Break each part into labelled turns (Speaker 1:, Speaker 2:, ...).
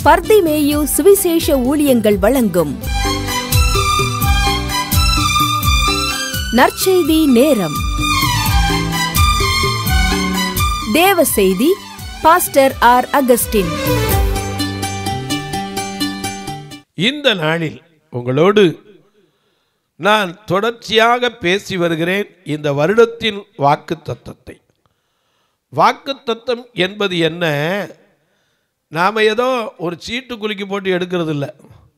Speaker 1: பர்திமேயு சுவிசேஷ ஊழியங்கள் வழங்கும் நற்செய்தி நேரம் தேவ செய்தி பாஸ்டர் ஆர் அகஸ்டின்
Speaker 2: இந்த நாளில் உங்களோடு நான் தொடர்ச்சியாக பேசி வருகிறேன் இந்த வருடத்தின் வாக்கு தத்தத்தை வாக்கு தத்தம் என்பது என்ன நாம் ஏதோ ஒரு சீட்டு குலுக்கி போட்டு எடுக்கிறது இல்லை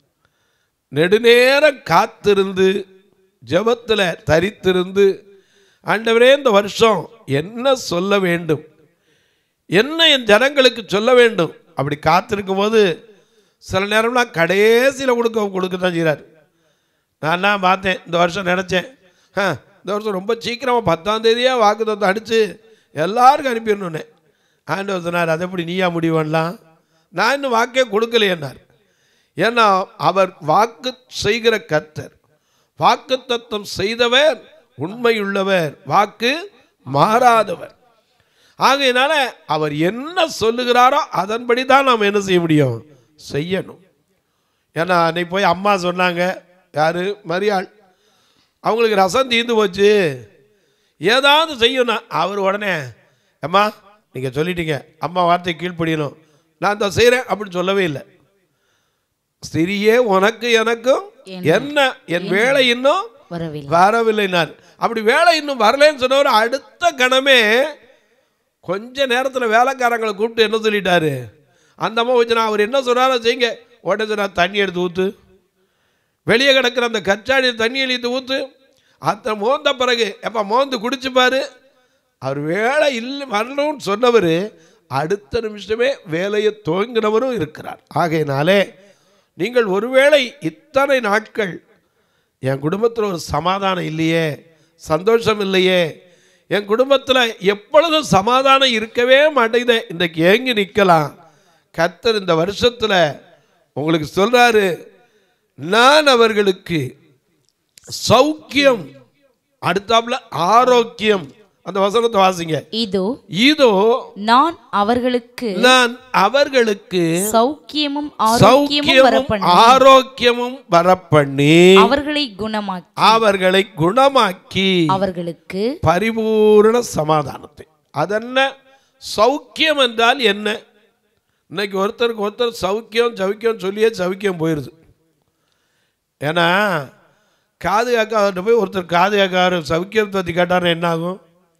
Speaker 2: நெடுநேரம் காத்திருந்து ஜெபத்தில் தரித்திருந்து ஆண்டவரே இந்த வருஷம் என்ன சொல்ல வேண்டும் என்ன என் ஜனங்களுக்கு சொல்ல வேண்டும் அப்படி காத்திருக்கும் போது சில நேரம்லாம் கடைசியில் கொடுக்க கொடுக்க தான் செய்கிறார் நான் தான் பார்த்தேன் இந்த வருஷம் நினச்சேன் ஆ இந்த வருஷம் ரொம்ப சீக்கிரமாக பத்தாம் தேதியாக வாக்கு தத்தம் அடித்து எல்லாருக்கும் அனுப்பிடணுன்னே ஆண்டவர் சொன்னார் அதை எப்படி நீயா முடிவெல்லாம் நான் இன்னும் வாக்கே கொடுக்கலையேன்னார் ஏன்னா அவர் வாக்கு செய்கிற கர்த்தர் வாக்கு தத்தம் செய்தவர் உண்மையுள்ளவர் வாக்கு மாறாதவர் ஆகையினால அவர் என்ன சொல்லுகிறாரோ அதன்படி தான் நாம் என்ன செய்ய முடியும் செய்யணும் ஏன்னா அன்னைக்கு போய் அம்மா சொன்னாங்க யார் மரியாள் அவங்களுக்கு ரசம் தீர்ந்து போச்சு ஏதாவது செய்யணும் அவர் உடனே அம்மா நீங்கள் சொல்லிட்டீங்க அம்மா வார்த்தை கீழ்ப்படியணும் நான் தான் செய்கிறேன் அப்படின்னு சொல்லவே இல்லை ஸ்திரியே உனக்கு எனக்கும் என்ன என் வேலை இன்னும்
Speaker 3: வரவில்லை
Speaker 2: வரவில்லைனார் அப்படி வேலை இன்னும் வரலைன்னு சொன்னவர் அடுத்த கணமே கொஞ்ச நேரத்தில் வேலைக்காரங்களை கூப்பிட்டு என்ன சொல்லிட்டாரு அந்த அம்மா வச்சு நான் அவர் என்ன சொன்னாரோ செய்யுங்க உடனே சொன்னார் தண்ணி எடுத்து ஊற்று வெளியே கிடக்கிற அந்த கச்சாடி தண்ணி எழுத்து ஊற்று அத்தை மோந்த பிறகு எப்போ மோந்து குடிச்சு பாரு அவர் வேலை இல்லை வரணும்னு சொன்னவர் அடுத்த நிமிஷமே வேலையை துவங்கினவரும் இருக்கிறார் ஆகையினாலே நீங்கள் ஒருவேளை இத்தனை நாட்கள் என் குடும்பத்தில் ஒரு சமாதானம் இல்லையே சந்தோஷம் இல்லையே என் குடும்பத்தில் எப்பொழுதும் சமாதானம் இருக்கவே மாட்டேங்குதே இன்றைக்கு ஏங்கி நிற்கலாம் கர்த்தர் இந்த வருஷத்தில் உங்களுக்கு சொல்றாரு நான் அவர்களுக்கு சௌக்கியம் அடுத்தாப்புல ஆரோக்கியம் அந்த வசனத்தை வாசிங்க
Speaker 3: இதோ
Speaker 2: இதோ
Speaker 3: நான் அவர்களுக்கு
Speaker 2: நான் அவர்களுக்கு
Speaker 3: சௌக்கியமும் ஆரோக்கியமும்
Speaker 2: சௌக்கியமும்
Speaker 3: வரப்பண்ணி
Speaker 2: ஆரோக்கியமும் வரப்பண்ணி
Speaker 3: அவர்களை குணமாக்கி
Speaker 2: அவர்களை குணமாக்கி
Speaker 3: அவர்களுக்கு
Speaker 2: பரிபூரண சமாதானத்தை அதென்ன சௌக்கியம் என்றால் என்ன இன்னைக்கு ஒருத்தருக்கு ஒருத்தர் சௌக்கியம் சௌக்கியம் சொல்லியே சௌக்கியம் போயிடுது ஏன்னா காது கேட்காத போய் ஒருத்தர் காது கேட்காரு சௌக்கியம் பற்றி கேட்டார் என்ன ஆகும்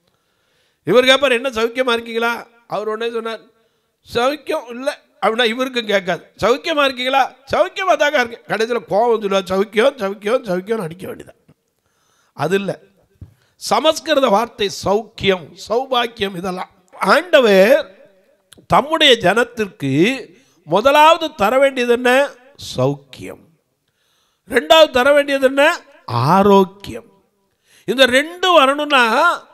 Speaker 2: இவர் கேட்பார் என்ன சௌக்கியமாக இருக்கீங்களா அவர் உடனே சொன்னார் சௌக்கியம் இல்லை அப்படின்னா இவருக்கும் கேட்காது சௌக்கியமாக இருக்கீங்களா சௌக்கியமாக தாங்க இருக்கு கடைசியில் கோவம் சொல்லுவார் சௌக்கியம் சௌக்கியம் சௌக்கியம் அடிக்க வேண்டியதான் அது இல்லை சமஸ்கிருத வார்த்தை சௌக்கியம் சௌபாக்கியம் இதெல்லாம் ஆண்டவர் தம்முடைய ஜனத்திற்கு முதலாவது தர வேண்டியது என்ன சௌக்கியம் ரெண்டாவது தர வேண்டியது என்ன ஆரோக்கியம் இந்த ரெண்டும் வரணும்னா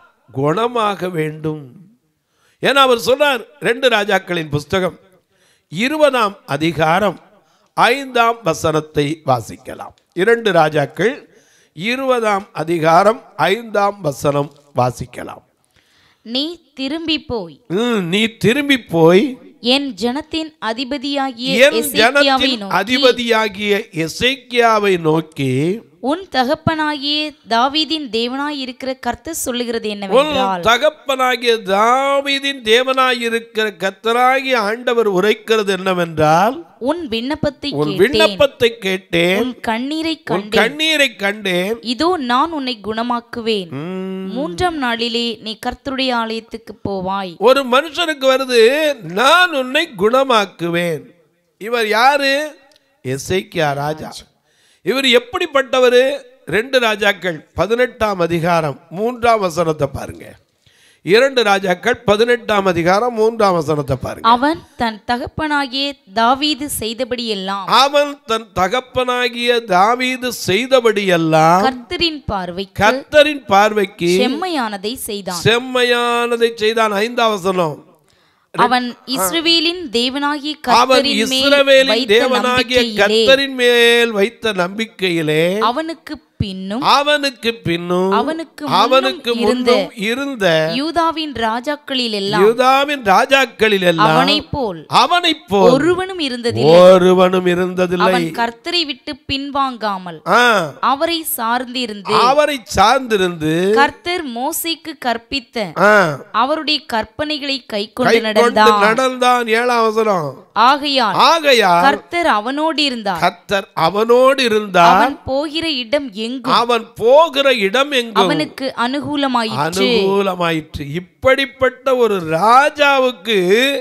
Speaker 2: குணமாக வேண்டும் ஏன்னா அவர் சொன்னார் ரெண்டு ராஜாக்களின் புஸ்தகம் இருபதாம் அதிகாரம் ஐந்தாம் வசனத்தை வாசிக்கலாம் இரண்டு ராஜாக்கள் இருபதாம் அதிகாரம் ஐந்தாம் வசனம் வாசிக்கலாம்
Speaker 3: நீ திரும்பி போய்
Speaker 2: ம், நீ திரும்பி போய்
Speaker 3: என் ஜனத்தின் அதிபதியாகிய
Speaker 2: என்
Speaker 3: எசேக்கியாவை
Speaker 2: ஜனத்தின்
Speaker 3: நோக்கி
Speaker 2: அதிபதியாகிய எசேக்கியாவை நோக்கி
Speaker 3: உன் தகப்பனாகிய தாவீதின் தேவனாய் இருக்கிற கர்த்தர் சொல்லுகிறது
Speaker 2: உன்
Speaker 3: என்னவென்றால்
Speaker 2: தகப்பனாகிய தாவீதின் தேவனாயிருக்கிற கத்தராகிய ஆண்டவர் உரைக்கிறது என்னவென்றால்
Speaker 3: உன் விண்ணப்பத்தை
Speaker 2: உன்
Speaker 3: கேட்டேன்
Speaker 2: விண்ணப்பத்தை கேட்டேன்
Speaker 3: உன் கண்ணீரை
Speaker 2: உன்
Speaker 3: கண்டேன்
Speaker 2: கண்ணீரை கண்டேன்
Speaker 3: இதோ நான் உன்னை குணமாக்குவேன்
Speaker 2: ம்,
Speaker 3: மூன்றாம் நாளிலே நீ கர்த்தருடைய ஆலயத்துக்கு போவாய்
Speaker 2: ஒரு மனுஷனுக்கு வருது நான் உன்னை குணமாக்குவேன் இவர் யாரு எசேக்கியா ராஜா இவர் எப்படிப்பட்டவர் ரெண்டு ராஜாக்கள் பதினெட்டாம் அதிகாரம் மூன்றாம் வசனத்தை பாருங்க இரண்டு ராஜாக்கள் பதினெட்டாம் அதிகாரம் மூன்றாம் வசனத்தை பாருங்க
Speaker 3: அவன் தன் தகப்பனாகிய தாவீது செய்தபடியெல்லாம்
Speaker 2: அவன் தன் தகப்பனாகிய தாவீது செய்தபடியெல்லாம்
Speaker 3: கர்த்தரின் பார்வைக்கு
Speaker 2: கர்த்தரின் பார்வைக்கு
Speaker 3: செம்மையானதை செய்தான்
Speaker 2: செம்மையானதை செய்தான் ஐந்தாம் வசனம்
Speaker 3: அவன் இஸ்ரவேலின் தேவனாகிய
Speaker 2: அவன்
Speaker 3: கர்த்தரின் மேல்
Speaker 2: இஸ்ரவேலின்
Speaker 3: வைத்த
Speaker 2: தேவனாகிய
Speaker 3: நம்பிக்கையிலே
Speaker 2: கர்த்தரின் மேல் வைத்த நம்பிக்கையிலே
Speaker 3: அவனுக்கு பின்னும்
Speaker 2: அவனுக்கு பின்னும்
Speaker 3: அவனுக்கு முன்னும்
Speaker 2: அவனுக்கு
Speaker 3: இருந்த
Speaker 2: முன்னும் இருந்த
Speaker 3: யூதாவின் ராஜாக்களில் எல்லாம்
Speaker 2: யூதாவின் ராஜாக்களில் எல்லாம்
Speaker 3: அவனைப் போல்
Speaker 2: அவனைப் போல்
Speaker 3: ஒருவனும் இருந்ததில்லை
Speaker 2: ஒருவனும் இருந்ததில்லை
Speaker 3: அவன் கர்த்தரை விட்டு பின்வாங்காமல்
Speaker 2: ஆ,
Speaker 3: அவரை சார்ந்திருந்து
Speaker 2: அவரை சார்ந்திருந்து
Speaker 3: கர்த்தர் மோசேக்கு கற்பித்த
Speaker 2: ஆ,
Speaker 3: அவருடைய கற்பனைகளை கைக்கொண்டு
Speaker 2: கை கொண்டு
Speaker 3: நடந்தான்
Speaker 2: நடந்தான் ஏழாம் அவசரம்
Speaker 3: ஆகையால்
Speaker 2: ஆகையால்
Speaker 3: கர்த்தர் அவனோடு இருந்தார்
Speaker 2: கத்தர் அவனோடு இருந்தார்
Speaker 3: அவன் போகிற இடம் எங்கும்
Speaker 2: அவன் போகிற இடம் எங்கும்
Speaker 3: அவனுக்கு அனுகூலமாயிற்று
Speaker 2: அனுகூலமாயிற்று இப்படிப்பட்ட ஒரு ராஜாவுக்கு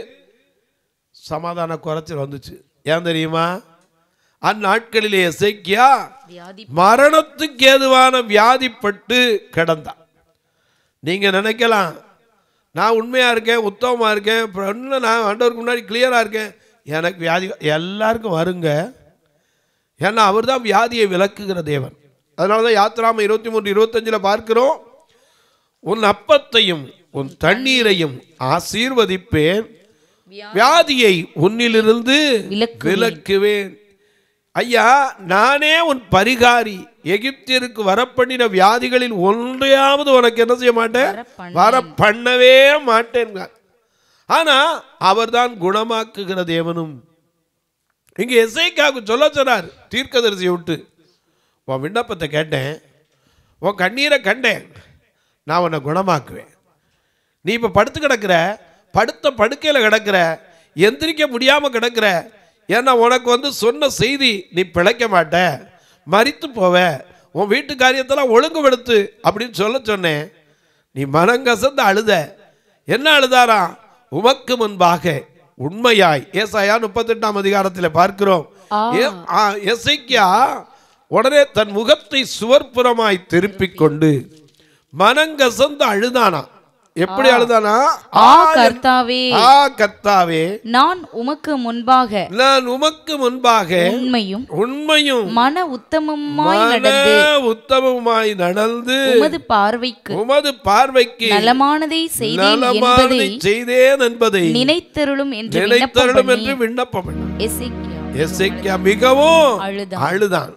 Speaker 2: சமாதான குறைச்சல் வந்துச்சு ஏன் தெரியுமா அந்நாட்களிலே எசேக்கியா
Speaker 3: வியாதி
Speaker 2: மரணத்துக்கு ஏதுவான வியாதிப்பட்டு கிடந்தான் நீங்க நினைக்கலாம் நான் உண்மையா இருக்கேன் உத்தமமா இருக்கேன் அப்புறம் இன்னும் நான் ஆண்டவருக்கு முன்னாடி கிளியரா இருக்கேன் எனக்கு வியாதி எல்லாருக்கும் வருங்க ஏன்னா அவர் தான் வியாதியை விளக்குகிற தேவன் அதனால தான் யாத்திராம இருபத்தி மூன்று இருபத்தஞ்சில் பார்க்கிறோம் உன் அப்பத்தையும் உன் தண்ணீரையும் ஆசீர்வதிப்பேன் வியாதியை உன்னிலிருந்து
Speaker 3: விலக்குவேன்.
Speaker 2: விலக்குவேன் ஐயா நானே உன் பரிகாரி எகிப்தியருக்கு வரப்பண்ணின வியாதிகளில் ஒன்றையாவது உனக்கு என்ன செய்ய மாட்டேன்
Speaker 3: வரப்பண்ணேன்.
Speaker 2: வர பண்ணவே மாட்டேன் ஆனா அவர்தான் குணமாக்குகிற தேவனும் இங்க எசைக்காவுக்கு சொல்ல சொன்னார் தீர்க்கதரிசியை விட்டு உன் விண்ணப்பத்தை கேட்டேன் உன் கண்ணீரை கண்டேன் நான் உன்னை குணமாக்குவேன் நீ இப்போ படுத்து கிடக்கிற படுத்த படுக்கையில் கிடக்கிற எந்திரிக்க முடியாமல் கிடக்கிற ஏன்னா உனக்கு வந்து சொன்ன செய்தி நீ பிழைக்க மாட்ட மரித்து போவ உன் வீட்டு காரியத்தெல்லாம் ஒழுங்குபடுத்து அப்படின்னு சொல்ல சொன்னேன் நீ மனங்கசந்து அழுத என்ன அழுதாரா உமக்கு முன்பாக உண்மையாய் ஏசாயா முப்பத்தெட்டாம் அதிகாரத்தில் பார்க்கிறோம் ஏ- ஆ, எசேக்கியா உடனே தன் முகத்தை சுவர்ப்புறமாய் திருப்பிக் கொண்டு மனங்கசந்து அழுதானா எப்படி அழுதானா
Speaker 3: ஆ கர்த்தாவே
Speaker 2: ஆ கர்த்தாவே
Speaker 3: நான் உமக்கு முன்பாக
Speaker 2: நான் உமக்கு முன்பாக
Speaker 3: உண்மையும்
Speaker 2: உண்மையும்
Speaker 3: மன உத்தமமாய்
Speaker 2: மன
Speaker 3: நடந்து
Speaker 2: உத்தமமாய் நடந்து
Speaker 3: உமது பார்வைக்கு
Speaker 2: உமது பார்வைக்கு
Speaker 3: நலமானதை செய்தேன்
Speaker 2: நலமானதை
Speaker 3: என்பதை
Speaker 2: செய்தேன் என்பதை
Speaker 3: நினைத்தருளும் என்று விண்ணப்பம்
Speaker 2: நினைத்தருளும்
Speaker 3: பண்ணி
Speaker 2: என்று விண்ணப்பம் பண்ணான்.
Speaker 3: எசேக்கியா
Speaker 2: எசேக்கியா மிகவும்
Speaker 3: அழுதான்.
Speaker 2: அழுதான்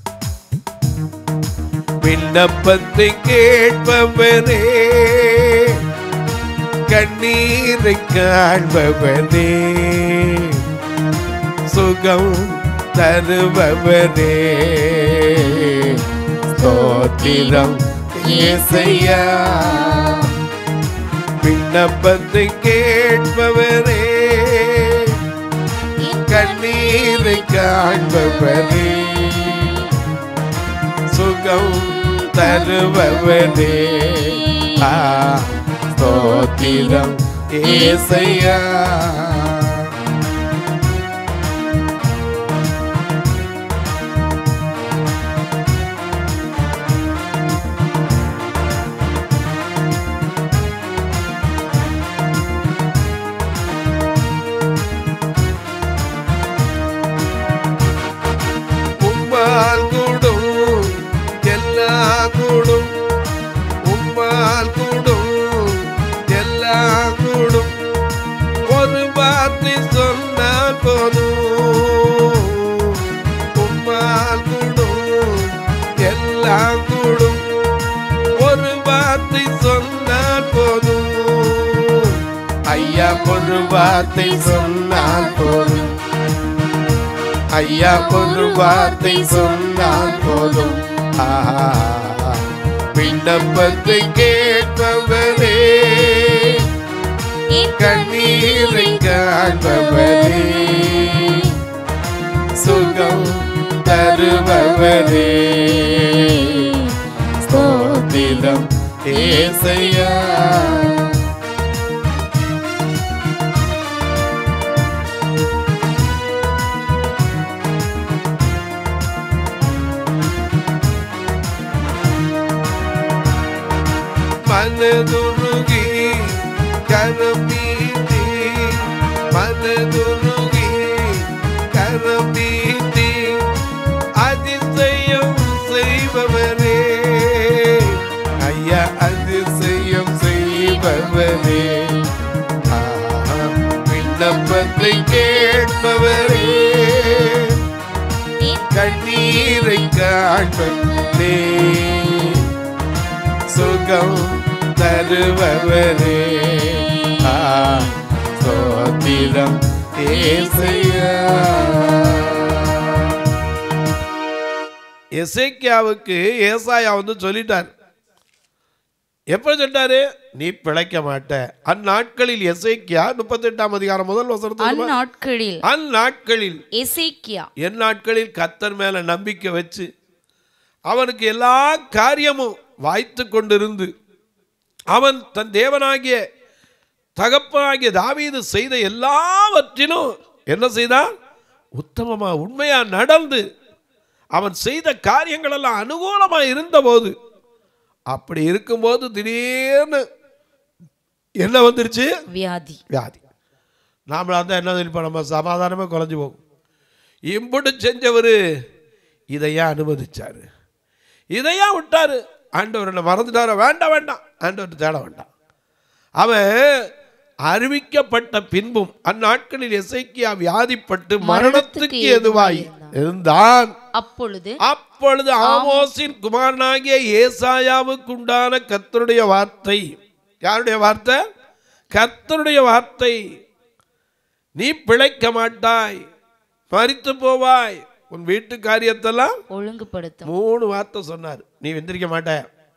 Speaker 2: விண்ணப்பத்தை கேட்பவனே கண்ணீரை காண்பவனே சுகம் தருபவனே ஸ்தோத்திரம் இயேசையா விண்ணப்பத்தை கேட்பவரே கண்ணீரை காண்பவரே சுகம் தருபவரே ஆ, ஸ்தோத்திரம் ஏசையா உம்மால் கூடும் எல்லா கூடும் உம்மால் கூடும் எல்லா கூடும் ஒரு வார்த்தை சொன்னால் போதும் உம்மால் கூடும் எல்லா கூடும் ஒரு வார்த்தை சொன்னால் போதும் ஐயா ஒரு வார்த்தை சொன்னால் போதும் ஐயா ஒரு வார்த்தை சொன்னால் போதும் ஆஹா. விண்ணப்பத்தை கேட்பவரே கண்ணீரை காண்பவரே சுகம் தருபவரே ஸ்தோத்திரம் ஏசையா மனதுருகி கரம் நீட்டி மனதுருகி கரம் நீட்டி அதிசயம் செய்பவரே ஐயா அதிசயம் செய்பவரே ஆஹா, விண்ணப்பத்தை கேட்பவரே கண்ணீர் கண்ணீரை காண்பதே சுகம் தருபவரே ஆ, ஸ்தோத்திரம் ஏசையா எசேக்கியாவுக்கு ஏசாயா வந்து சொல்லிட்டார் எப்ப சொல்லிட்டாரு நீ பிழைக்க மாட்ட அந்நாட்களில் எசேக்கியா முப்பத்தெட்டாம் அதிகாரம் முதல் வசனத்தில்
Speaker 3: அந்நாட்களில்
Speaker 2: அந்நாட்களில்
Speaker 3: எசேக்கியா
Speaker 2: என் நாட்களில் கத்தர் மேல நம்பிக்கை வச்சு அவனுக்கு எல்லா காரியமும் வாய்த்து கொண்டிருந்து அவன் தன் தேவனாகிய தகப்பனாகிய தாவீது செய்த எல்லாவற்றிலும் என்ன செய்தான் உத்தமமா உண்மையா நடந்து அவன் செய்த காரியங்கள் எல்லாம் அனுகூலமா இருந்தபோது அப்படி இருக்கும்போது திடீர்னு என்ன வந்துருச்சு
Speaker 3: வியாதி
Speaker 2: வியாதி நாமளாக இருந்தால் என்ன இப்போ நம்ம சமாதானமே குறைஞ்சு போகும் இம்புட்டு செஞ்சவர் இதையா அனுமதிச்சார் இதையா விட்டாரு ஆண்டவர் என்ன மறந்துட்டார வேண்டாம் வேண்டாம் ஆண்டவர் தேட வேண்டாம் அவன் அறிவிக்கப்பட்ட பின்பும் அந்நாட்களில் எசைக்கியா வியாதிப்பட்டு மரணத்துக்கு எதுவாய் இருந்தான்
Speaker 3: அப்பொழுது
Speaker 2: அப்பொழுது ஆமோசின் குமாரனாகிய ஏசாயாவுக்கு உண்டான கர்த்தருடைய வார்த்தை யாருடைய வார்த்தை கர்த்தருடைய வார்த்தை நீ பிழைக்க மாட்டாய் மரித்து போவாய் உன் வீட்டு காரியத்தெல்லாம்
Speaker 3: ஒழுங்குபடுத்தும்
Speaker 2: மூணு வார்த்தை சொன்னார் நீ வெந்திரிக்க மாட்ட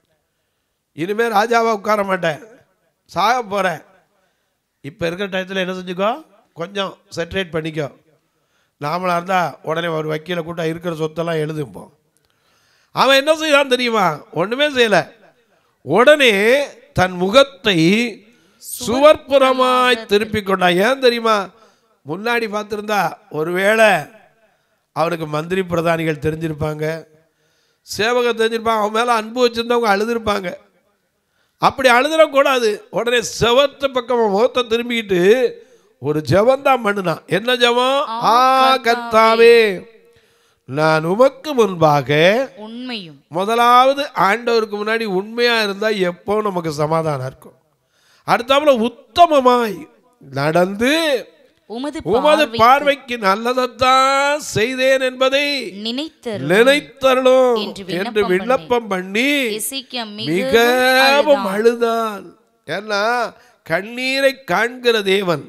Speaker 2: இனிமே ராஜாவா உட்கார மாட்டேன் சாக போற இப்போ இருக்கிற டயத்தில் என்ன செஞ்சுக்கோ கொஞ்சம் செட்ரேட் பண்ணிக்கோ நாமளாக இருந்தால் உடனே ஒரு வக்கீலை கூட்டம் இருக்கிற சொத்தெல்லாம் எழுதுப்போம் அவன் என்ன செய்தான் தெரியுமா ஒன்றுமே செய்யலை உடனே தன் முகத்தை சுவர்ப்புறமாய் திருப்பி கொண்டான் ஏன் தெரியுமா முன்னாடி பார்த்துருந்தா ஒருவேளை அவனுக்கு மந்திரி பிரதானிகள் தெரிஞ்சிருப்பாங்க சேவகர் தெரிஞ்சிருப்பாங்க அவன் மேலே அன்பு வச்சுருந்தவங்க அழுதுருப்பாங்க அப்படி அழுதுறக்கூடாது உடனே செவத்து பக்கம் முகத்தை திரும்பிக்கிட்டு ஒரு ஜெபந்தான் பண்ணுனான் என்ன ஜெபம் ஆ கர்த்தாவே நான் உமக்கு முன்பாக
Speaker 3: உண்மையும்
Speaker 2: முதலாவது ஆண்டவருக்கு முன்னாடி உண்மையா இருந்தா எப்போ நமக்கு சமாதானம் இருக்கும் அடுத்தாப்புல உத்தமமாய் நடந்து
Speaker 3: உமது
Speaker 2: உமது
Speaker 3: பார்வை
Speaker 2: பார்வைக்கு நல்லதைத்தான் செய்தேன் என்பதை
Speaker 3: நினைத்தரு
Speaker 2: நினைத்தருளும்
Speaker 3: என்று
Speaker 2: என்று
Speaker 3: விண்ணப்பம்
Speaker 2: விண்ணப்பம் பண்ணி
Speaker 3: எசேக்கியா
Speaker 2: மிகவும் அழுதான் ஏன்னா கண்ணீரை காண்கிற தேவன்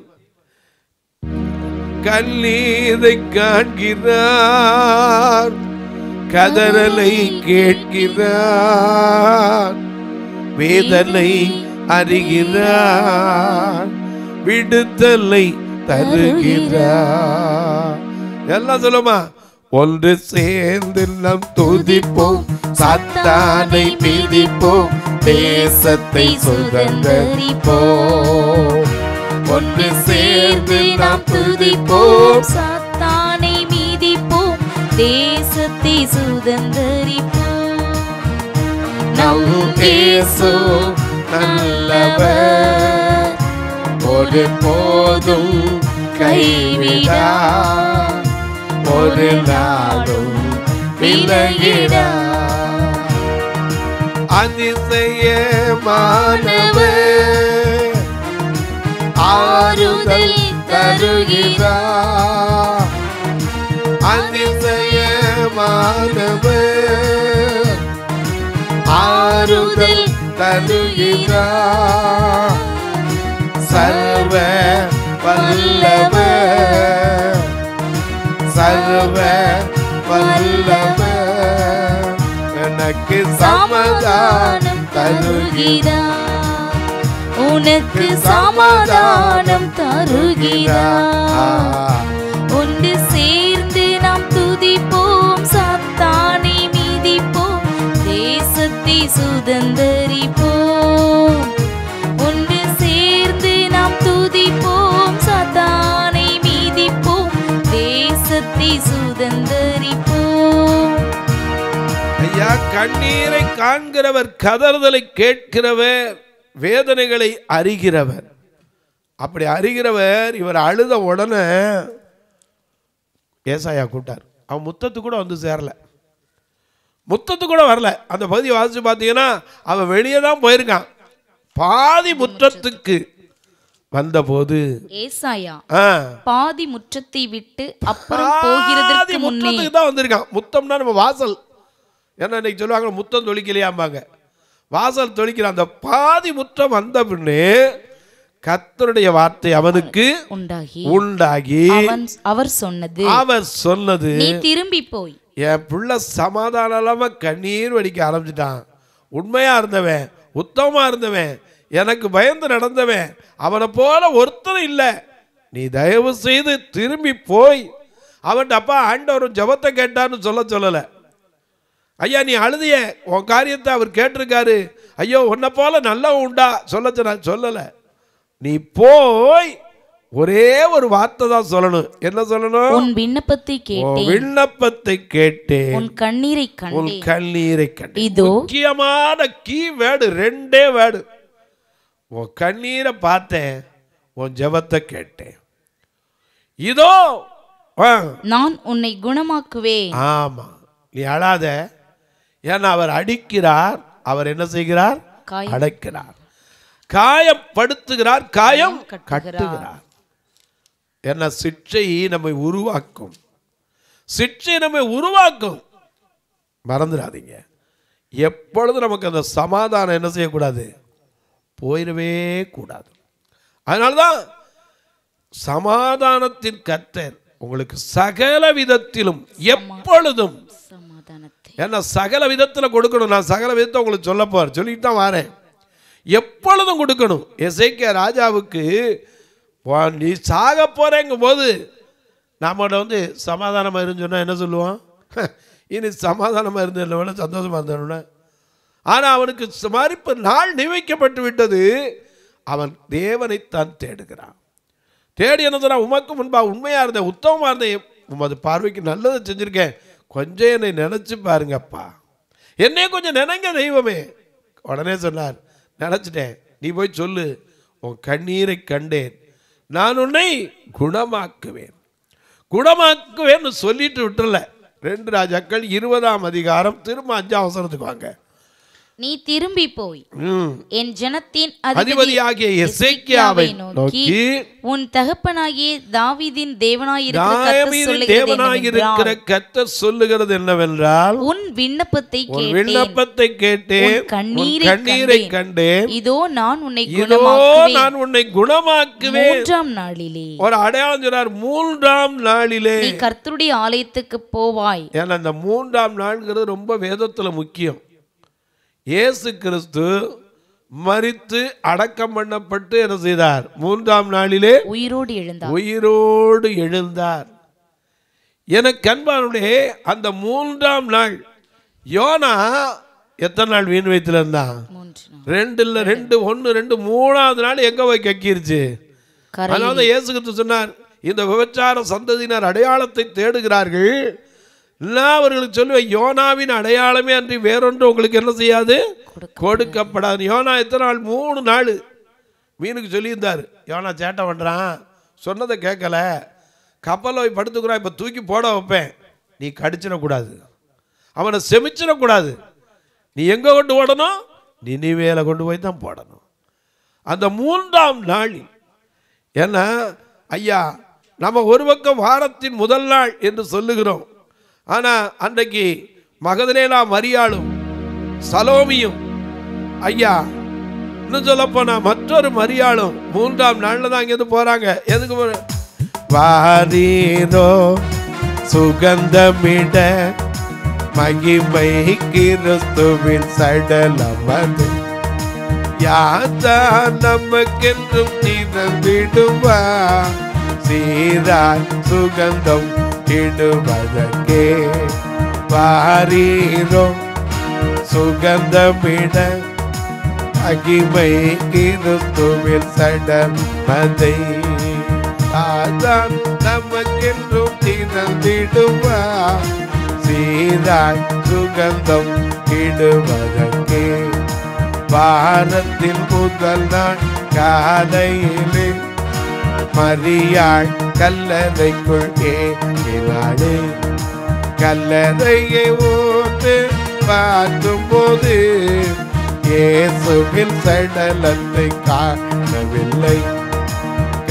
Speaker 2: கண்ணீரை காண்கிறார் கதறலை கேட்கிறார் வேதனை அறிகிறார் விடுதலை தருகிறார் எல்லாம் சொல்லுமா ஒன்று சேர்ந்து நம் துதிப்போம் சத்தானை மிதிப்போம் தேசத்தை சுதந்தரிப்போம் ஒன்று சேர்ந்து நாம் துதிப்போம்
Speaker 3: சாத்தானை மீதிப்போம் தேசத்தை சுதந்தரிப்போம்
Speaker 2: நம் இயேசு நல்லவர் ஒரு போதும் கைவிடா ஒரு நாளும் விலகிடா அதிசயமானவர் ஆறுதல் தருகிறார் அதிசயமானவர் ஆறுதல் தருகிறார் சர்வ வல்லவர் சர்வ வல்லவர் எனக்கு சமாதானம் தருகிறார்
Speaker 3: உனக்கு சமாதானம் தருகிறார் ஒன்று சேர்ந்து நாம் துதிப்போம் சாத்தானை மீதிப்போம் தேசத்தை சுதந்தரிப்போம் ஒன்று சேர்ந்து நாம் துதிப்போம் சாத்தானை மீதிப்போம் தேசத்தை சுதந்தரிப்போம்
Speaker 2: ஐயா கண்ணீரை காண்கிறவர் கதறுதலை கேட்கிறவர் வேதனைகளை அறிகிறவர் அப்படி அறிகிறவர் இவர் அழுத உடனே ஏசாயா கூட்டார் அவன் முத்தத்து கூட வந்து சேரல முத்தத்து கூட வரல அந்த பகுதியை வாசிச்சு பார்த்தீங்கன்னா அவன் வெளியே தான் போயிருக்கான் பாதி முற்றத்துக்கு வந்தபோது
Speaker 3: ஏசாயா
Speaker 2: ஆ,
Speaker 3: பாதி முற்றத்தை விட்டு அப்புறம்
Speaker 2: பாதி
Speaker 3: போகிறதற்கு முன்னே
Speaker 2: முற்றத்துக்கு தான் வந்திருக்கான் முத்தம்னா நம்ம வாசல் ஏன்னா இன்னைக்கு சொல்லுவாங்க முத்தம் தொளிக்கலையாம்பாங்க வாசல் தொளிக்கிற அந்த பாதி முற்றம் வந்த பின்னே கர்த்தருடைய வார்த்தை அவனுக்கு
Speaker 3: உண்டாகி
Speaker 2: உண்டாகி
Speaker 3: அவன் அவர் சொன்னது
Speaker 2: அவர் சொன்னது
Speaker 3: நீ திரும்பி போய்
Speaker 2: என் பிள்ளை சமாதானம் இல்லாம கண்ணீர் வடிக்க ஆரம்பிச்சிட்டான் உண்மையா இருந்தவன் உத்தமமா இருந்தவன் எனக்கு பயந்து நடந்தவன் அவனை போல ஒருத்தரும் இல்லை நீ தயவு செய்து திரும்பி போய் அவன் அப்பா ஆண்டவர் ஜபத்தை கேட்டான்னு சொல்ல சொல்லலை ஐயா நீ அழுதிய உன் காரியத்தை அவர் கேட்டிருக்காரு ஐயோ உன்னை போல நல்லவன் உண்டா சொல்ல நான் சொல்லலை நீ போய் ஒரே ஒரு வார்த்தை தான் சொல்லணும் என்ன சொல்லணும்
Speaker 3: உன் விண்ணப்பத்தை
Speaker 2: உன்
Speaker 3: கேட்டேன்
Speaker 2: விண்ணப்பத்தை கேட்டேன்
Speaker 3: உன் கண்ணீரை
Speaker 2: உன்
Speaker 3: கண்டேன்
Speaker 2: கண்ணீரை கண்டேன்
Speaker 3: இதோ
Speaker 2: முக்கியமான கீ வேர்டு ரெண்டே வேர்டு உன் கண்ணீரை பார்த்தேன் உன் ஜெபத்தை கேட்டேன் இதோ ஆ,
Speaker 3: நான் உன்னை குணமாக்குவேன்
Speaker 2: ஆமா நீ அழாத ஏன்னா அவர் அடிக்கிறார் அவர் என்ன செய்கிறார்
Speaker 3: காயம்
Speaker 2: அடைக்கிறார் காயப்படுத்துகிறார் காயம்
Speaker 3: கட்டுகிறார்.
Speaker 2: கட்டுகிறார் என்ன சிற்றை நம்மை உருவாக்கும் சிற்றை நம்மை உருவாக்கும் மறந்துடாதீங்க எப்பொழுதும் நமக்கு அந்த சமாதானம் என்ன செய்யக்கூடாது போயிடவே கூடாது அதனால தான் சமாதானத்தின் கர்த்தர் உங்களுக்கு சகல விதத்திலும் எப்பொழுதும்
Speaker 3: சமாதானத்தை
Speaker 2: ஏன்னா சகல விதத்தில் கொடுக்கணும் நான் சகல விதத்தை உங்களுக்கு சொல்ல போறேன் சொல்லிட்டு தான் வரேன் எப்பொழுதும் கொடுக்கணும் எசைக்க ராஜாவுக்கு வா, நீ சாக போறேங்கும் போது நம்மகிட்ட வந்து சமாதானமாக இருந்து சொன்னா என்ன சொல்லுவான் இனி சமாதானமாக இருந்தவன சந்தோஷமாக இருந்தவன ஆனால் அவனுக்கு மறிப்பு நாள் நியமிக்கப்பட்டு விட்டது அவன் தேவனைத்தான் தேடுகிறான் தேடி என்ன சொன்னா உமக்கு முன்பா உண்மையாக இருந்தேன் உத்தமமாக இருந்தேன் உமது பார்வைக்கு நல்லதை செஞ்சுருக்கேன் கொஞ்சம் என்னை நினச்சி பாருங்கப்பா என்னையே கொஞ்சம் நினைங்க தெய்வமே உடனே சொன்னார் நினச்சிட்டேன் நீ போய் சொல்லு உன் கண்ணீரை கண்டேன் நான் உன்னை குணமாக்குவேன் குணமாக்குவேன்னு சொல்லிட்டு விட்டுல ரெண்டு ராஜாக்கள் இருபதாம் அதிகாரம் திரும்ப அஞ்சாம் அவசரத்துக்கு வாங்க
Speaker 3: நீ திரும்பி போய்
Speaker 2: ம்.
Speaker 3: என் ஜனத்தின் அதிபதி
Speaker 2: அதிபதியாகிய எசேக்கியாவை நோக்கி
Speaker 3: உன் தகப்பனாகிய தாவீதின் தேவனாயிருக்கிற கர்த்தர்
Speaker 2: தாவீதின்
Speaker 3: சொல்லுகிறது
Speaker 2: தேவனாயிருக்கிற
Speaker 3: என்னவென்றால்,
Speaker 2: கர்த்தர் சொல்லுகிறது என்னவென்றால்
Speaker 3: உன் விண்ணப்பத்தை
Speaker 2: உன்
Speaker 3: கேட்டேன்
Speaker 2: விண்ணப்பத்தை கேட்டேன்
Speaker 3: உன்
Speaker 2: உன்
Speaker 3: கண்ணீரை
Speaker 2: கண்ணீரை
Speaker 3: கண்டேன்.
Speaker 2: கண்டேன்
Speaker 3: இதோ நான் உன்னை
Speaker 2: இதோ
Speaker 3: குணமாக்குவேன்
Speaker 2: நான் உன்னை குணமாக்குவேன்
Speaker 3: மூன்றாம் நாளிலே
Speaker 2: ஒரு அடையாளம் சொன்னார் மூன்றாம் நாளிலே
Speaker 3: நீ கர்த்தருடைய ஆலயத்துக்கு போவாய்
Speaker 2: ஏன்னா இந்த மூன்றாம் நாள்ங்கிறது ரொம்ப வேதத்துல முக்கியம் இயேசு கிறிஸ்து மரித்து அடக்கம் பண்ணப்பட்டு என்ன செய்தார் மூன்றாம் நாளிலே
Speaker 3: உயிரோடு எழுந்தார்
Speaker 2: உயிரோடு எழுந்தார் எனக்கு அன்பானுடைய அந்த மூன்றாம் நாள் யோனா எத்தனை நாள் வீண் வயிற்றுல இருந்தான்
Speaker 3: மூன்று நாள்
Speaker 2: ரெண்டு இல்லை ரெண்டு ஒன்று ரெண்டு மூணாவது நாள் எங்கே போய் கக்கிருச்சு
Speaker 3: கரை
Speaker 2: அதனால தான் இயேசு கிறிஸ்து சொன்னார் இந்த விபச்சார சந்ததியினர் அடையாளத்தை தேடுகிறார்கள் நான் அவர்களுக்கு சொல்லுவேன் யோனாவின் அடையாளமே அன்றி வேறொன்று உங்களுக்கு என்ன செய்யாது கொடுக்கப்படாது யோனா எத்தனை நாள் மூணு நாள் மீனுக்கு சொல்லியிருந்தார் யோனா சேட்டை பண்ணுறான் சொன்னதை கேட்கல கப்பலில் போய் படுத்துக்கிறான் இப்போ தூக்கி போட வைப்பேன் நீ கடிச்சிடக்கூடாது அவனை செமிச்சிடக்கூடாது நீ எங்கே கொண்டு ஓடணும் நினைவேல கொண்டு போய் தான் போடணும் அந்த மூன்றாம் நாளில் ஏன்னா ஐயா நம்ம ஒரு பக்கம் வாரத்தின் முதல் நாள் என்று சொல்லுகிறோம் ஆனால் அன்றைக்கு மகதலேலா மரியாளும் சலோமியும் ஐயா இன்னும் சொல்லப்போனா மற்றொரு மரியாளும் மூன்றாம் நாளில் தான் இங்கேருந்து போகிறாங்க எதுக்கு போற வாரீரோ சுகந்தமிட மகிமை கிறிஸ்துவின் சடலமது யாதா நமக்கென்றும் நிறந்திடுவா சீராய் சுகந்தம் இடுவதற்கே வாரீரோ சுகந்தமிட மகிமை கிறிஸ்துவில் சடன் மதை ஆதான் நமக்கென்றும் திறந்திடுவா சீராய் சுகந்தம் இடுவதற்கே வாரத்தில் முதல் நாள் காலையிலே மரியாள் கல்லறைக்குள் ஏறினாளே கல்லறையை ஓட்டு பார்க்கும்போது இயேசுவின் சடலத்தை காணவில்லை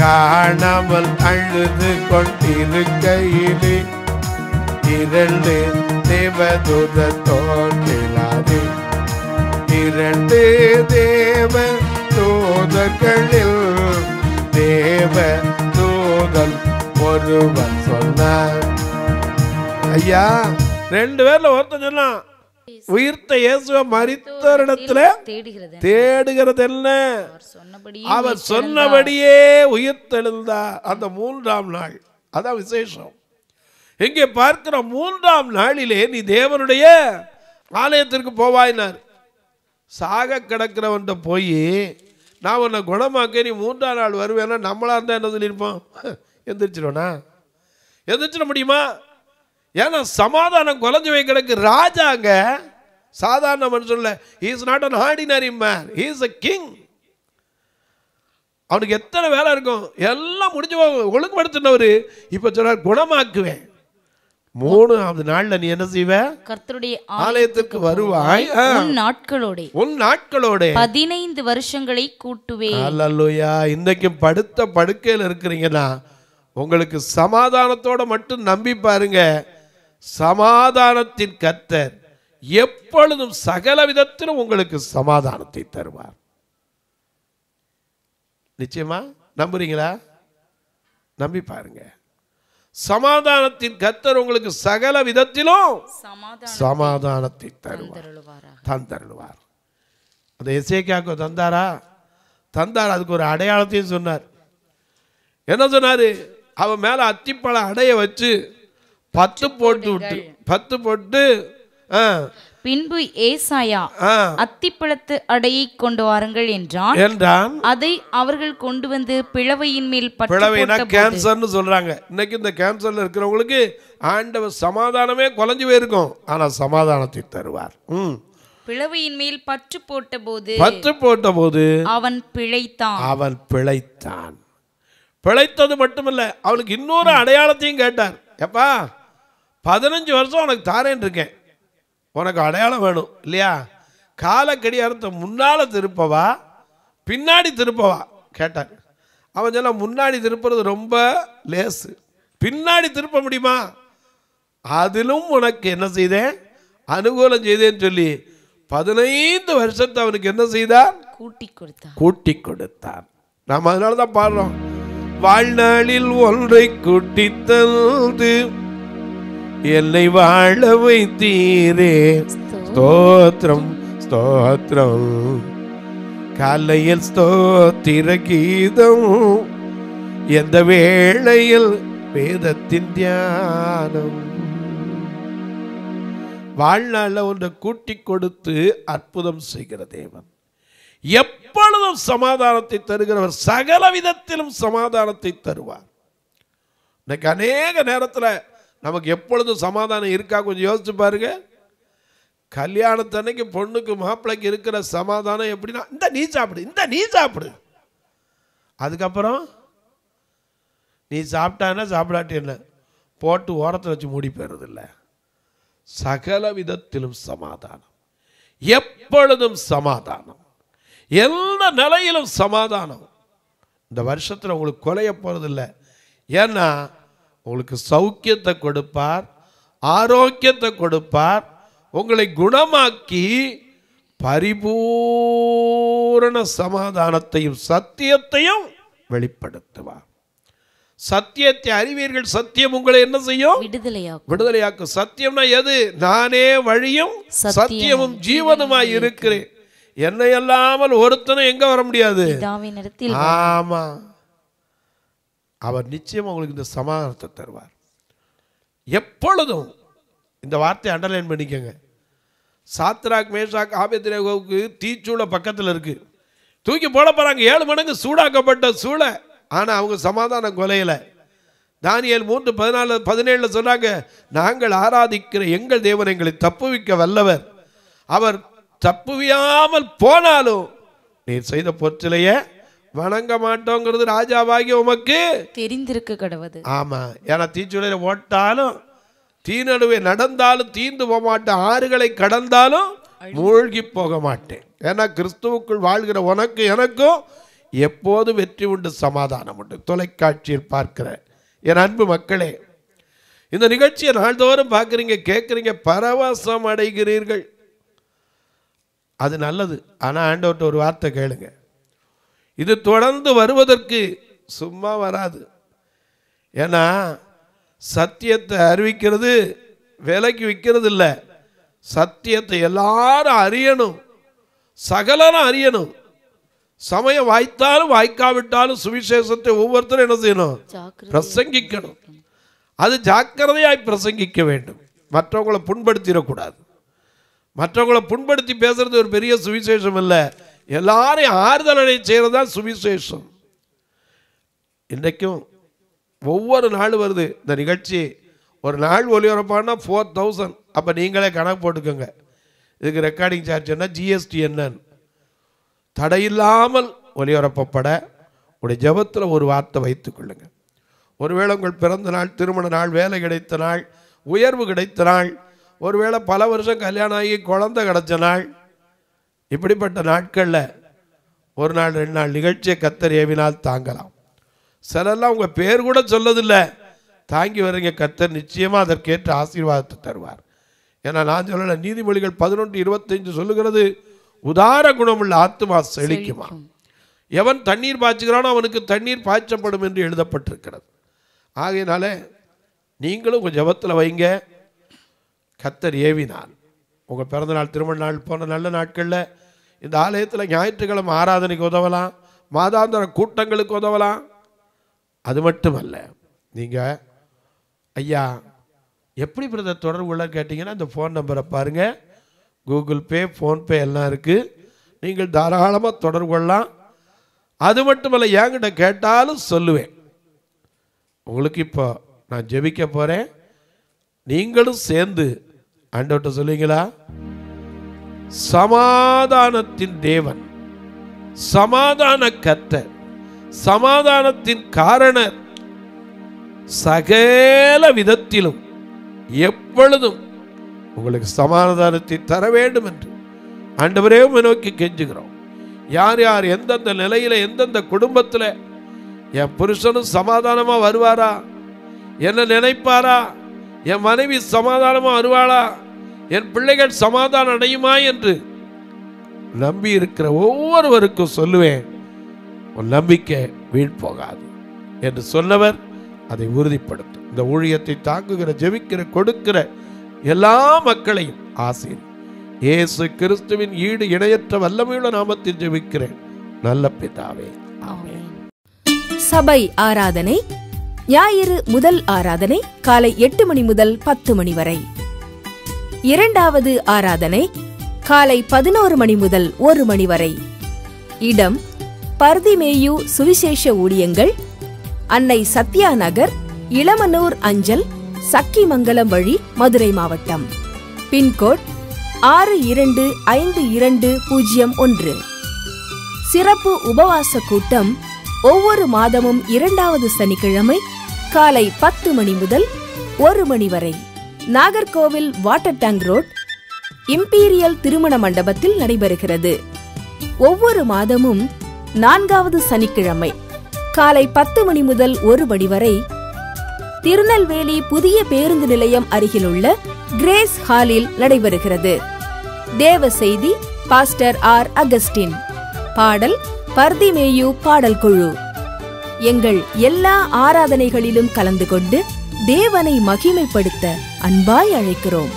Speaker 2: காணாமல் அழுது கொண்டிருக்கையிலே இரண்டு தேவதூத தோன்றினாரே இரண்டு தேவ தூதர்களில் தேவ தூதன் ஒருவன் சொன்னார் ஐயா ரெண்டு பேர்ல ஒருத்தன் சொன்னான் உயிர்த்த இயேசுவ மரித்தவரிடத்துல
Speaker 3: தேடுகிறது
Speaker 2: தேடுகிறது என்ன
Speaker 3: அவர் சொன்னபடி
Speaker 2: அவர் சொன்னபடியே உயிர்த்தெழுந்தார் அந்த மூன்றாம் நாள் அதான் விசேஷம் இங்கே பார்க்கிற மூன்றாம் நாளிலே நீ தேவனுடைய ஆலயத்திற்கு போவாயினார் சாக கிடக்கிறவன்ட்ட போய் நான் உன்னை குணமாக்க நீ மூன்றாம் நாள் வருவேன்னா நம்மளா இருந்தால் என்ன சொல்லியிருப்போம் எந்திரிச்சிருவனா எந்திரிச்சிட முடியுமா ஏன்னா சமாதானம் குலைஞ்சு போய் கிடக்கு ராஜாங்க சாதாரண மனுஷன்ல is not an ordinary man is a king அவனுக்கு எத்தனை வேலை இருக்கும் எல்லாம் முடிஞ்சு போகும் ஒழுங்குபடுத்தினவர் இப்போ சொல்றார் குணமாக்குவேன் மூணாவது நாள்ல நீ என்ன செய்வ
Speaker 3: கர்த்தருடைய
Speaker 2: ஆலயத்திற்கு வருவாய் ஆ,
Speaker 3: உன் நாட்களோட
Speaker 2: உன் நாட்களோட
Speaker 3: பதினைந்து வருஷங்களை கூட்டுவே
Speaker 2: அல்லல்லுயா இன்னைக்கு படுத்த படுக்கையில் இருக்கிறீங்கன்னா உங்களுக்கு சமாதானத்தோட மட்டும் நம்பி பாருங்க சமாதானத்தின் கர்த்தர் எப்பொழுதும் சகல விதத்திலும் உங்களுக்கு சமாதானத்தை தருவார் நிச்சயமா நம்புறீங்களா நம்பி பாருங்க சமாதானத்தின் கர்த்தர் உங்களுக்கு சகல விதத்திலும்
Speaker 3: சமாதானம்
Speaker 2: சமாதானத்தை தருவார்
Speaker 3: தருளுவாராக
Speaker 2: தந்தருள்வார் அந்த எசேக்கியாவுக்கு தந்தாரா தந்தார் அதுக்கு ஒரு அடையாளத்தையும் சொன்னார் என்ன சொன்னாரு அவன் மேல அத்திப்பழ அடைய வச்சு பத்து போட்டு விட்டு பத்து போட்டு ஆ,
Speaker 3: பின்பு ஏசாயா
Speaker 2: ஆ,
Speaker 3: அத்திப்பழத்து அடையை கொண்டு வாருங்கள் என்றான்
Speaker 2: என்றான்
Speaker 3: அதை அவர்கள் கொண்டு வந்து பிளவையின் மேல் பற்று
Speaker 2: பிளவைனா
Speaker 3: போட்ட
Speaker 2: கேன்சர்னு சொல்றாங்க இன்னைக்கு இந்த கேன்சர்ல இருக்கிறவங்களுக்கு ஆண்டவர் சமாதானமே குலைஞ்சு போயிருக்கும் ஆனா சமாதானத்தை தருவார் ம்
Speaker 3: பிளவையின் மேல் பற்று போட்டபோது
Speaker 2: பத்து போட்ட போது
Speaker 3: அவன் பிழைத்தான்
Speaker 2: அவன் பிழைத்தான் பிழைத்தது மட்டுமல்ல அவனுக்கு இன்னொரு அடையாளத்தையும் கேட்டார் எப்பா பதினஞ்சு வருஷம் உனக்கு தாரேன் இருக்கேன் உனக்கு அடையாளம் வேணும் இல்லையா கால கடியாரத்தை முன்னால திருப்பவா பின்னாடி திருப்பவா கேட்டார் அவன் சொன்னா முன்னாடி திருப்புறது ரொம்ப லேசு பின்னாடி திருப்ப முடியுமா அதிலும் உனக்கு என்ன செய்தேன் அனுகூலம் செய்தேன்னு சொல்லி பதினைந்து வருஷத்தை அவனுக்கு என்ன செய்தார்
Speaker 3: கூட்டி கொடுத்தான்
Speaker 2: கூட்டி கொடுத்தார் நாம் அதனால தான் பாடுறோம் வாழ்நாளில் ஒன்றை கூட்டி தந்து என்னை வாழ வைத்தீரே ஸ்தோத்திரம் ஸ்தோத்திரம் காலையில் ஸ்தோத்திர கீதம் எந்த வேளையில் வேதத்தின் தியானம் வாழ்நாளில் ஒன்றை கூட்டி கொடுத்து அற்புதம் செய்கிற தேவன் எப்பொழுதும் சமாதானத்தை தருகிறவர் சகல விதத்திலும் சமாதானத்தை தருவார் இன்னைக்கு அநேக நேரத்தில் நமக்கு எப்பொழுதும் சமாதானம் இருக்கா கொஞ்சம் யோசிச்சு பாருங்க கல்யாணத்தன்னைக்கு பொண்ணுக்கு மாப்பிள்ளைக்கு இருக்கிற சமாதானம் எப்படின்னா இந்த நீ சாப்பிடு இந்த நீ சாப்பிடு அதுக்கப்புறம் நீ சாப்பிட்டான்னா சாப்பிடாட்டி என்ன போட்டு ஓரத்தில் வச்சு மூடி போயிடுறதில்ல சகல விதத்திலும் சமாதானம் எப்பொழுதும் சமாதானம் எந்த நிலையிலும் சமாதானம் இந்த வருஷத்தில் உங்களுக்கு குலைய போகிறதில்ல ஏன்னா உங்களுக்கு சௌக்கியத்தை கொடுப்பார் ஆரோக்கியத்தை கொடுப்பார் உங்களை குணமாக்கி பரிபூரண சமாதானத்தையும் சத்தியத்தையும் வெளிப்படுத்துவார் சத்தியத்தை அறிவீர்கள் சத்தியம் உங்களை என்ன செய்யும்
Speaker 3: விடுதலையாக்கும்
Speaker 2: விடுதலையாக்கும் சத்தியம்னா எது நானே வழியும்
Speaker 3: சத்தியமும்
Speaker 2: சத்தியமும் ஜீவனுமாய் இருக்கிறேன் என்னை அல்லாமல் ஒருத்தனும் எங்க வர முடியாது
Speaker 3: பிதாவின் இடத்தில்
Speaker 2: ஆமா அவர் நிச்சயம் உங்களுக்கு இந்த சமாதானத்தை தருவார் எப்பொழுதும் இந்த வார்த்தையை அண்டர்லைன் பண்ணிக்கோங்க சாத்ராக் மேஷாக் ஆபேத்ரேகோவுக்கு தீச்சூளை பக்கத்தில் இருக்கு தூக்கி போட போறாங்க ஏழு மடங்கு சூடாக்கப்பட்ட சூளை ஆனால் அவங்க சமாதானம் கொலையில தானியேல் மூன்று பதினாலு பதினேழில் சொன்னாங்க நாங்கள் ஆராதிக்கிற எங்கள் தேவன் எங்களை தப்புவிக்க வல்லவர் அவர் தப்புவியாமல் போனாலும் நீர் செய்த பொற்றிலையே வணங்க மாட்டோங்கிறது ராஜாவாகி உமக்கு
Speaker 3: தெரிந்திருக்க கடவது
Speaker 2: ஆமா ஏன்னா தீச்சுளையில் ஓட்டாலும் தீ நடுவே நடந்தாலும் தீந்து போக மாட்டேன் ஆறுகளை கடந்தாலும் மூழ்கி போக மாட்டேன் ஏன்னா கிறிஸ்துவுக்குள் வாழ்கிற உனக்கு எனக்கும் எப்போதும் வெற்றி உண்டு சமாதானம் உண்டு தொலைக்காட்சியில் பார்க்கிற என் அன்பு மக்களே இந்த நிகழ்ச்சியை நாள்தோறும் பார்க்குறீங்க கேட்குறீங்க பரவசம் அடைகிறீர்கள் அது நல்லது ஆனால் ஆண்டவர்கிட்ட ஒரு வார்த்தை கேளுங்க இது தொடர்ந்து வருவதற்கு சும்மா வராது ஏன்னா சத்தியத்தை அறிவிக்கிறது விலைக்கு விற்கிறது இல்லை சத்தியத்தை எல்லாரும் அறியணும் சகலரும் அறியணும் சமயம் வாய்த்தாலும் வாய்க்காவிட்டாலும் சுவிசேஷத்தை ஒவ்வொருத்தரும் என்ன செய்யணும் பிரசங்கிக்கணும் அது ஜாக்கிரதையாய் பிரசங்கிக்க வேண்டும் மற்றவங்களை புண்படுத்திடக்கூடாது மற்றவங்களை புண்படுத்தி பேசுறது ஒரு பெரிய சுவிசேஷம் இல்லை எல்லாரையும் ஆறுதல் அடைய செய்கிறது தான் சுவிசேஷம் இன்றைக்கும் ஒவ்வொரு நாள் வருது இந்த நிகழ்ச்சி ஒரு நாள் ஒளிபரப்பானா ஃபோர் தௌசண்ட் அப்போ நீங்களே கணக்கு போட்டுக்கோங்க இதுக்கு ரெக்கார்டிங் சார்ஜ் என்ன ஜிஎஸ்டி என்னன்னு தடையில்லாமல் ஒளிபரப்பப்பட உடைய ஜெபத்தில் ஒரு வார்த்தை வைத்துக் கொள்ளுங்க ஒருவேளை உங்கள் பிறந்த நாள் திருமண நாள் வேலை கிடைத்த நாள் உயர்வு கிடைத்த நாள் ஒருவேளை பல வருஷம் கல்யாணம் ஆகி குழந்தை கிடைச்ச நாள் இப்படிப்பட்ட நாட்களில் ஒரு நாள் ரெண்டு நாள் நிகழ்ச்சியை கத்தர் ஏவினால் தாங்கலாம் சிலர்லாம் உங்கள் பேர் கூட சொல்லதில்லை தாங்கி வரீங்க கத்தர் நிச்சயமாக அதற்கேற்ற ஆசீர்வாதத்தை தருவார் ஏன்னா நான் சொல்லலை நீதிமொழிகள் பதினொன்று இருபத்தஞ்சு சொல்லுகிறது உதார குணமுள்ள ஆத்மா செழிக்குமா எவன் தண்ணீர் பாய்ச்சுகிறானோ அவனுக்கு தண்ணீர் பாய்ச்சப்படும் என்று எழுதப்பட்டிருக்கிறது ஆகையினால நீங்களும் உங்கள் ஜெபத்தில் வைங்க கத்தர் ஏவினான் உங்கள் பிறந்தநாள் திருமண நாள் போன்ற நல்ல நாட்களில் இந்த ஆலயத்தில் ஞாயிற்றுக்கிழமை ஆராதனைக்கு உதவலாம் மாதாந்திர கூட்டங்களுக்கு உதவலாம் அது மட்டுமல்ல நீங்கள் ஐயா எப்படி பிரதர் தொடர்பு கொள்ள கேட்டிங்கன்னா இந்த ஃபோன் நம்பரை பாருங்கள் கூகுள் பே ஃபோன்பே எல்லாம் இருக்குது நீங்கள் தாராளமாக தொடர்பு கொள்ளலாம் அது மட்டுமல்ல என்கிட்ட கேட்டாலும் சொல்லுவேன் உங்களுக்கு இப்போ நான் ஜெபிக்க போகிறேன் நீங்களும் சேர்ந்து ஆண்டவர்கிட்ட சொல்லுவீங்களா சமாதானத்தின் தேவன் சமாதான கர்த்தர் சமாதானத்தின் காரணர் சகல விதத்திலும் எப்பொழுதும் உங்களுக்கு சமாதானத்தை தர வேண்டும் என்று ஆண்டவரே உம்மை நோக்கி கெஞ்சுகிறோம் யார் யார் எந்தெந்த நிலையில எந்தெந்த குடும்பத்தில் என் புருஷனும் சமாதானமா வருவாரா என்ன நினைப்பாரா என் மனைவி சமாதானமா வருவாளா என் பிள்ளைகள் சமாதானம் அடையுமா என்று நம்பி இருக்கிற ஒவ்வொருவருக்கும் சொல்லுவேன் உன் நம்பிக்கை வீண் போகாது என்று சொன்னவர் அதை உறுதிப்படுத்தும் இந்த ஊழியத்தை தாங்குகிற ஜெபிக்கிற கொடுக்கிற எல்லா மக்களையும் ஆசீர் இயேசு கிறிஸ்துவின் ஈடு இணையற்ற வல்லமையுள்ள நாமத்தில் ஜெபிக்கிறேன் நல்ல பிதாவே
Speaker 3: ஆமென்
Speaker 1: சபை ஆராதனை ஞாயிறு முதல் ஆராதனை காலை எட்டு மணி முதல் பத்து மணி வரை இரண்டாவது ஆராதனை காலை பதினோரு மணி முதல் ஒரு மணி வரை இடம் பர்திமேயு சுவிசேஷ ஊழியங்கள் அன்னை சத்யா நகர் இளமனூர் அஞ்சல் சக்கிமங்கலம் வழி மதுரை மாவட்டம் பின்கோட் ஆறு இரண்டு ஐந்து இரண்டு பூஜ்ஜியம் ஒன்று சிறப்பு உபவாச கூட்டம் ஒவ்வொரு மாதமும் இரண்டாவது சனிக்கிழமை காலை பத்து மணி முதல் ஒரு மணி வரை Nagercoil water tank road Imperial திருமண மண்டபத்தில் நடைபெறுகிறது ஒவ்வொரு மாதமும் நான்காவது சனிக்கிழமை காலை பத்து மணி முதல் ஒரு மணி வரை திருநெல்வேலி புதிய பேருந்து நிலையம் அருகிலுள்ள கிரேஸ் ஹாலில் நடைபெறுகிறது தேவ செய்தி பாஸ்டர் ஆர் அகஸ்டின் பாடல் பர்திமேயு பாடல் குழு எங்கள் எல்லா ஆராதனைகளிலும் கலந்து கொண்டு தேவனை மகிமைப்படுத்த அன்பாய் அழைக்கிறோம்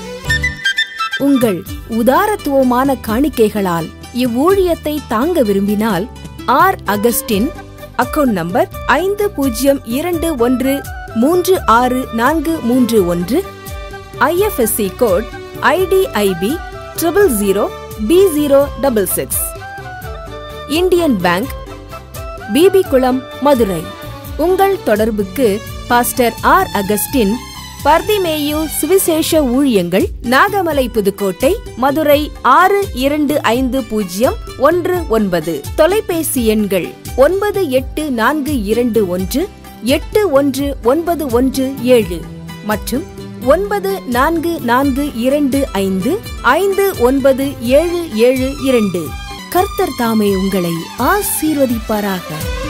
Speaker 1: உங்கள் உதாரத்துவமான காணிக்கைகளால் இவ்வூழியத்தை தாங்க விரும்பினால் ஆர் அகஸ்டின் அக்கவுண்ட் நம்பர் ஐந்து பூஜ்ஜியம் இரண்டு ஒன்று மூன்று ஆறு நான்கு மூன்று ஒன்று IFSC code IDIB triple zero B zero double six Indian bank BB Kulam Madurai உங்கள் தொடர்புக்கு பாஸ்டர் ஆர் அகஸ்டின் பர்திமேயு சுவிசேஷ ஊழியங்கள் நாகமலை புதுக்கோட்டை மதுரை ஆறு இரண்டு ஐந்து பூஜ்ஜியம் ஒன்று ஒன்பது தொலைபேசி எண்கள் ஒன்பது எட்டு நான்கு இரண்டு ஒன்று எட்டு ஒன்று ஒன்பது ஒன்று ஏழு மற்றும் ஒன்பது நான்கு நான்கு இரண்டு ஐந்து ஐந்து ஒன்பது ஏழு ஏழு இரண்டு கர்த்தர் தாமே உங்களை ஆசீர்வதிப்பாராக